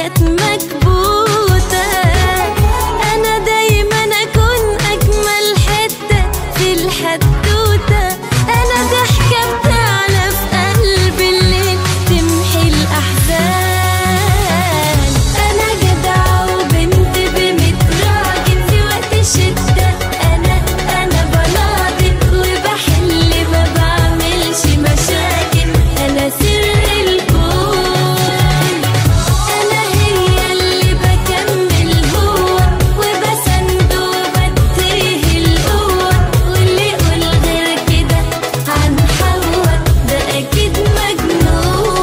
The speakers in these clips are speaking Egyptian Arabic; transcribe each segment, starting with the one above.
حاجات مكبوتة أنا دايما أكون أجمل حتة في الحدوتة أنا ضحكة بتعلى في قلب الليل تمحي الأحزان أنا جدعة وبنت بميت راجل في وقت الشدة أنا أنا بناضل وبحل ما بعملش مشاكل أنا سر الكون أنا هي اللي بكمل هو وبسند وبديه القوة واللي يقول غير كده عن حوا ده أكيد مجنون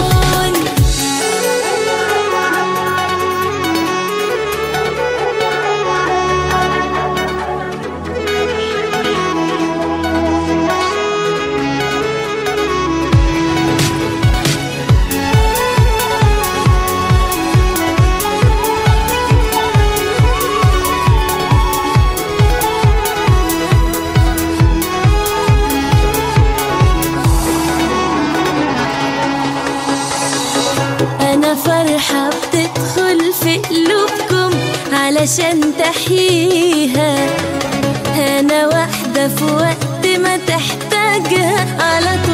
أنا فرحة بتدخل في قلوبكم علشان تحييها أنا واحدة في وقت ما تحتاجها على طول